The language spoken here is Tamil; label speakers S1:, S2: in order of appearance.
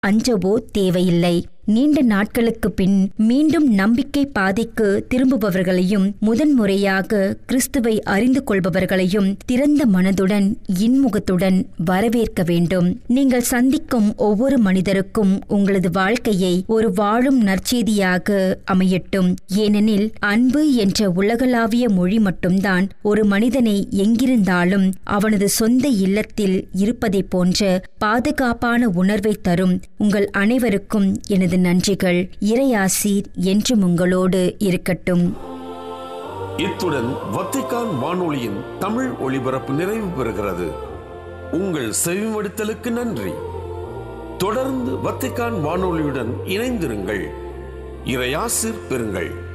S1: அஞ்சவோ தேவையில்லை நீண்ட நாட்களுக்கு பின் மீண்டும் நம்பிக்கை பாதைக்கு திரும்புபவர்களையும் முதன்முறையாக கிறிஸ்துவை அறிந்து கொள்பவர்களையும் திறந்த மனதுடன் இன்முகத்துடன் வரவேற்க வேண்டும் நீங்கள் சந்திக்கும் ஒவ்வொரு மனிதருக்கும் உங்களது வாழ்க்கையை ஒரு வாழும் நற்செய்தியாக அமையட்டும் ஏனெனில் அன்பு என்ற உலகளாவிய மொழி மட்டும்தான் ஒரு மனிதனை எங்கிருந்தாலும் அவனது சொந்த இல்லத்தில் இருப்பதைப் போன்ற பாதுகாப்பான உணர்வை தரும் உங்கள் அனைவருக்கும் எனது நன்றிகள் இறையாசீர் என்றும் உங்களோடு இருக்கட்டும்
S2: இத்துடன் வத்திக்கான் வானொலியின் தமிழ் ஒளிபரப்பு நிறைவு பெறுகிறது உங்கள் செவிமடுத்தலுக்கு நன்றி தொடர்ந்து வத்திக்கான் வானொலியுடன் இணைந்திருங்கள் இறையாசிர் பெறுங்கள்